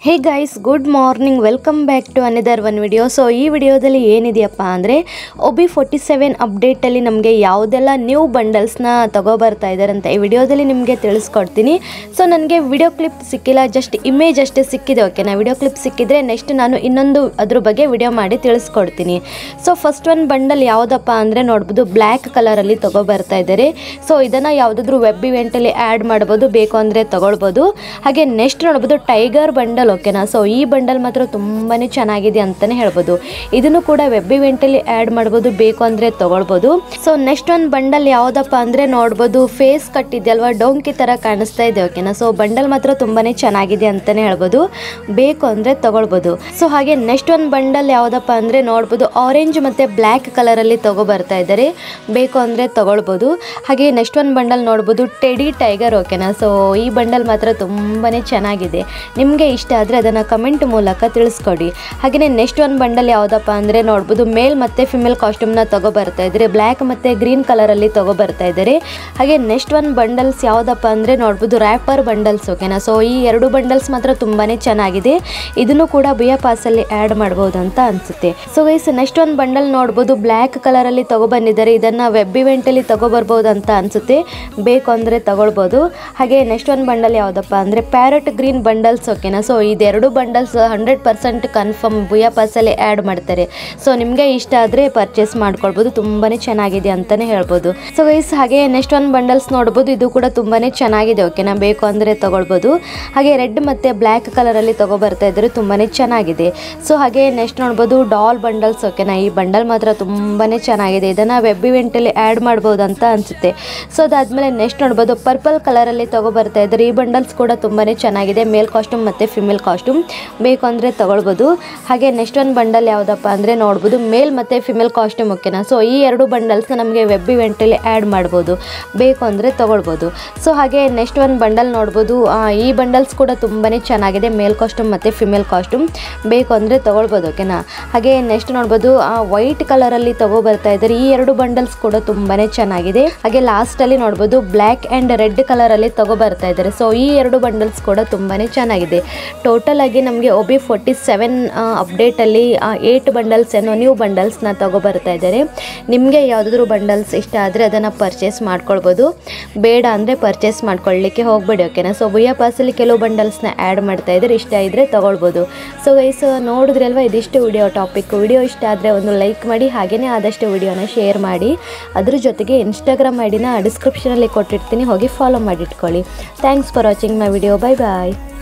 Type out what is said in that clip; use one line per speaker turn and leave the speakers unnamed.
hey guys good morning welcome back to another one video so ಈ ವಿಡಿಯೋದಲ್ಲಿ ಏನಿದೆಯಪ್ಪ ಅಂದರೆ OB forty seven ಅಪ್ಡೇಟಲ್ಲಿ ನಮಗೆ ಯಾವುದೆಲ್ಲ ನ್ಯೂ ಬಂಡಲ್ಸ್ನ ತಗೋಬರ್ತಾ ಇದ್ದಾರೆ ಅಂತ ಈ ವಿಡಿಯೋದಲ್ಲಿ ನಿಮಗೆ ತಿಳಿಸ್ಕೊಡ್ತೀನಿ ಸೊ ನನಗೆ ವಿಡಿಯೋ ಕ್ಲಿಪ್ ಸಿಕ್ಕಿಲ್ಲ ಜಸ್ಟ್ ಇಮೇಜ್ ಅಷ್ಟೇ ಸಿಕ್ಕಿದೆ ಓಕೆನಾ ವಿಡಿಯೋ ಕ್ಲಿಪ್ ಸಿಕ್ಕಿದ್ರೆ ನೆಕ್ಸ್ಟ್ ನಾನು ಇನ್ನೊಂದು ಅದ್ರ ಬಗ್ಗೆ ವಿಡಿಯೋ ಮಾಡಿ ತಿಳಿಸ್ಕೊಡ್ತೀನಿ ಸೊ ಫಸ್ಟ್ ಒನ್ ಬಂಡಲ್ ಯಾವುದಪ್ಪ ಅಂದರೆ ನೋಡ್ಬೋದು ಬ್ಲ್ಯಾಕ್ ಕಲರಲ್ಲಿ ತಗೋಬರ್ತಾ ಇದ್ದಾರೆ ಸೊ ಇದನ್ನು ಯಾವುದಾದ್ರೂ ವೆಬ್ ಇವೆಂಟಲ್ಲಿ ಆ್ಯಡ್ ಮಾಡ್ಬೋದು ಬೇಕು ಅಂದರೆ ತಗೊಳ್ಬೋದು ಹಾಗೆ ನೆಕ್ಸ್ಟ್ ನೋಡ್ಬೋದು ಟೈಗರ್ ಬಂಡಲ್ ಓಕೆನಾ ಸೊ ಈ ಬಂಡಲ್ ಮಾತ್ರ ತುಂಬಾ ಚೆನ್ನಾಗಿದೆ ಅಂತಲೇ ಹೇಳ್ಬೋದು ಇದನ್ನು ಕೂಡ ವೆಬ್ ಇವೆಂಟಲ್ಲಿ ಆ್ಯಡ್ ಮಾಡ್ಬೋದು ಬೇಕು ಅಂದರೆ ತಗೊಳ್ಬೋದು ಸೊ ನೆಕ್ಸ್ಟ್ ಒಂದು ಬಂಡಲ್ ಯಾವುದಪ್ಪ ಅಂದರೆ ನೋಡ್ಬೋದು ಫೇಸ್ ಕಟ್ ಇದೆಯಲ್ವಾ ಡೊಂಕಿ ಥರ ಕಾಣಿಸ್ತಾ ಇದೆ ಓಕೆನಾ ಸೊ ಬಂಡಲ್ ಮಾತ್ರ ತುಂಬಾ ಚೆನ್ನಾಗಿದೆ ಅಂತಲೇ ಹೇಳ್ಬೋದು ಬೇಕು ಅಂದರೆ ತಗೊಳ್ಬೋದು ಸೊ ಹಾಗೆ ನೆಕ್ಸ್ಟ್ ಒಂದು ಬಂಡಲ್ ಯಾವುದಪ್ಪ ಅಂದರೆ ನೋಡ್ಬೋದು ಆರೆಂಜ್ ಮತ್ತು ಬ್ಲ್ಯಾಕ್ ಕಲರಲ್ಲಿ ತಗೋ ಬರ್ತಾ ಇದ್ದಾರೆ ಬೇಕು ಅಂದರೆ ತಗೊಳ್ಬೋದು ಹಾಗೆ ನೆಕ್ಸ್ಟ್ ಒಂದು ಬಂಡಲ್ ನೋಡ್ಬೋದು ಟೆಡಿ ಟೈಗರ್ ಓಕೆನಾ ಸೊ ಈ ಬಂಡಲ್ ಮಾತ್ರ ತುಂಬಾ ಚೆನ್ನಾಗಿದೆ ನಿಮಗೆ ಇಷ್ಟ ಆದರೆ ಅದನ್ನು ಕಮೆಂಟ್ ಮೂಲಕ ತಿಳಿಸ್ಕೊಡಿ ಹಾಗೆಯೇ ನೆಕ್ಸ್ಟ್ ಒಂದು ಬಂಡಲ್ ಯಾವುದಪ್ಪ ಅಂದರೆ ನೋಡ್ಬೋದು ಮೇಲ್ ಮತ್ತು ಫಿಮೇಲ್ ಕಾಸ್ಟ್ಯೂಮ್ನ ತಗೋ ಬರ್ತಾ ಇದ್ದಾರೆ ಬ್ಲ್ಯಾಕ್ ಮತ್ತು ಗ್ರೀನ್ ಕಲರಲ್ಲಿ ತಗೋ ಬರ್ತಾ ಇದ್ದಾರೆ ಹಾಗೆ ನೆಕ್ಸ್ಟ್ ಒಂದು ಬಂಡಲ್ಸ್ ಯಾವುದಪ್ಪ ಅಂದರೆ ನೋಡ್ಬೋದು ರ್ಯಾಪರ್ ಬಂಡಲ್ಸ್ ಓಕೆನಾ ಸೊ ಈ ಎರಡು ಬಂಡಲ್ಸ್ ಮಾತ್ರ ತುಂಬಾ ಚೆನ್ನಾಗಿದೆ ಇದನ್ನು ಕೂಡ ಬಿಯ ಪಾಸಲ್ಲಿ ಆ್ಯಡ್ ಮಾಡ್ಬೋದು ಅಂತ ಅನಿಸುತ್ತೆ ಸೊ ಗೈಸ್ ನೆಕ್ಸ್ಟ್ ಒಂದು ಬಂಡಲ್ ನೋಡ್ಬೋದು ಬ್ಲ್ಯಾಕ್ ಕಲರಲ್ಲಿ ತಗೊಬಂದಿದ್ದಾರೆ ಇದನ್ನು ವೆಬ್ ಇವೆಂಟಲ್ಲಿ ತಗೊಬರ್ಬೋದು ಅಂತ ಅನಿಸುತ್ತೆ ಬೇಕು ಅಂದರೆ ತಗೊಳ್ಬೋದು ಹಾಗೆ ನೆಕ್ಸ್ಟ್ ಒಂದು ಬಂಡಲ್ ಯಾವುದಪ್ಪ ಅಂದರೆ ಪ್ಯಾರೆಟ್ ಗ್ರೀನ್ ಬಂಡಲ್ಸ್ ಓಕೆನಾ ಸೊ ಇದೆರಡು bundles hundred percent confirm booyah ಪಾಸಲ್ಲಿ ಆ್ಯಡ್ ಮಾಡ್ತಾರೆ ಸೊ ನಿಮಗೆ ಇಷ್ಟ ಆದರೆ ಪರ್ಚೇಸ್ ಮಾಡ್ಕೊಳ್ಬೋದು ತುಂಬಾ ಚೆನ್ನಾಗಿದೆ ಅಂತಲೇ ಹೇಳ್ಬೋದು ಸೊ ಗೈಸ್ ಹಾಗೆ ನೆಕ್ಸ್ಟ್ ಒಂದು ಬಂಡಲ್ಸ್ ನೋಡ್ಬೋದು ಇದು ಕೂಡ ತುಂಬಾ ಚೆನ್ನಾಗಿದೆ ಓಕೆನಾ ಬೇಕು ಅಂದರೆ ತಗೊಳ್ಬೋದು ಹಾಗೆ ರೆಡ್ ಮತ್ತು ಬ್ಲ್ಯಾಕ್ ಕಲರಲ್ಲಿ ತಗೊಬರ್ತಾ ಇದ್ದಾರೆ ತುಂಬಾ ಚೆನ್ನಾಗಿದೆ ಸೊ ಹಾಗೆ ನೆಕ್ಸ್ಟ್ ನೋಡ್ಬೋದು ಡಾಲ್ ಬಂಡಲ್ಸ್ ಓಕೆನಾ ಈ ಬಂಡಲ್ ಮಾತ್ರ ತುಂಬಾ ಚೆನ್ನಾಗಿದೆ ಇದನ್ನು ವೆಬ್ ಇವೆಂಟಲ್ಲಿ ಆ್ಯಡ್ ಮಾಡ್ಬೋದು ಅಂತ ಅನಿಸುತ್ತೆ ಸೊ ಅದಾದಮೇಲೆ ನೆಕ್ಸ್ಟ್ ನೋಡ್ಬೋದು ಪರ್ಪಲ್ ಕಲರಲ್ಲಿ ತಗೊಬರ್ತಾ ಇದ್ದಾರೆ ಈ ಬಂಡಲ್ಸ್ ಕೂಡ ತುಂಬಾ ಚೆನ್ನಾಗಿದೆ ಮೇಲ್ ಕಾಸ್ಟ್ಯೂಮ್ ಮತ್ತು ಫಿಮೇಲ್ ಕಾಸ್ಟ್ಯೂಮ್ ಬೇಕು ಅಂದರೆ ತಗೊಳ್ಬೋದು ಹಾಗೆ ನೆಕ್ಸ್ಟ್ ಒಂದು ಬಂಡಲ್ ಯಾವುದಪ್ಪ ಅಂದರೆ ನೋಡ್ಬೋದು ಮೇಲ್ ಮತ್ತು ಫಿಮೇಲ್ ಕಾಸ್ಟ್ಯೂಮ್ ಓಕೆನಾ ಸೊ ಈ ಎರಡು ಬಂಡಲ್ಸ್ ನಮಗೆ ವೆಬ್ ಇವೆಂಟಲ್ಲಿ ಆ್ಯಡ್ ಮಾಡ್ಬೋದು ಬೇಕು ಅಂದರೆ ತಗೊಳ್ಬೋದು ಸೊ ಹಾಗೆ ನೆಕ್ಸ್ಟ್ ಒಂದು ಬಂಡಲ್ ನೋಡ್ಬೋದು ಆ, ಈ ಬಂಡಲ್ಸ್ ಕೂಡ ತುಂಬಾ ಚೆನ್ನಾಗಿದೆ ಮೇಲ್ ಕಾಸ್ಟ್ಯೂಮ್ ಮತ್ತು ಫಿಮೇಲ್ ಕಾಸ್ಟ್ಯೂಮ್ ಬೇಕು ಅಂದರೆ ತಗೊಳ್ಬೋದು ಓಕೆನಾ ಹಾಗೆ ನೆಕ್ಸ್ಟ್ ನೋಡ್ಬೋದು ವೈಟ್ ಕಲರಲ್ಲಿ ತಗೋ ಬರ್ತಾ ಇದ್ದಾರೆ ಈ ಎರಡು ಬಂಡಲ್ಸ್ ಕೂಡ ತುಂಬಾ ಚೆನ್ನಾಗಿದೆ ಹಾಗೆ ಲಾಸ್ಟಲ್ಲಿ ನೋಡ್ಬೋದು ಬ್ಲ್ಯಾಕ್ ಆ್ಯಂಡ್ ರೆಡ್ ಕಲರಲ್ಲಿ ತಗೋ ಬರ್ತಾ ಇದ್ದಾರೆ ಸೊ ಈ ಎರಡು ಬಂಡಲ್ಸ್ ಕೂಡ ತುಂಬಾ ಚೆನ್ನಾಗಿದೆ ಟೋಟಲ್ ಆಗಿ ನಮಗೆ ಒಬಿ ಫೋರ್ಟಿ ಸೆವೆನ್ ಅಪ್ಡೇಟಲ್ಲಿ ಏಟ್ ಬಂಡಲ್ಸ್ ಏನೋ ನ್ಯೂ ಬಂಡಲ್ಸ್ನ ತಗೋ ಬರ್ತಾ ಇದ್ದಾರೆ ನಿಮಗೆ ಯಾವುದಾದ್ರೂ ಬಂಡಲ್ಸ್ ಇಷ್ಟ ಆದರೆ ಅದನ್ನು ಪರ್ಚೇಸ್ ಮಾಡ್ಕೊಳ್ಬೋದು ಬೇಡ ಅಂದರೆ ಪರ್ಚೇಸ್ ಮಾಡ್ಕೊಳ್ಳಿಕ್ಕೆ ಹೋಗಬೇಡಿ ಓಕೆನಾ ಸೊ ಬುಯ್ಯ ಪಾಸಲ್ಲಿ ಕೆಲವು ಬಂಡಲ್ಸ್ನ ಆ್ಯಡ್ ಮಾಡ್ತಾ ಇದ್ದಾರೆ ಇಷ್ಟ ಇದ್ದರೆ ತಗೊಳ್ಬೋದು ಸೊ ಗೈಸ್ ನೋಡಿದ್ರಲ್ವ ಇದಿಷ್ಟು ವಿಡಿಯೋ ಟಾಪಿಕ್ ವಿಡಿಯೋ ಇಷ್ಟ ಆದರೆ ಒಂದು ಲೈಕ್ ಮಾಡಿ ಹಾಗೆಯೇ ಆದಷ್ಟು ವಿಡಿಯೋನ ಶೇರ್ ಮಾಡಿ ಅದ್ರ ಜೊತೆಗೆ ಇನ್ಸ್ಟಾಗ್ರಾಮ್ ಐಡಿನ ಡಿಸ್ಕ್ರಿಪ್ಷನಲ್ಲಿ ಕೊಟ್ಟಿರ್ತೀನಿ ಹೋಗಿ ಫಾಲೋ ಮಾಡಿಟ್ಕೊಳ್ಳಿ thanks for watching my video bye bye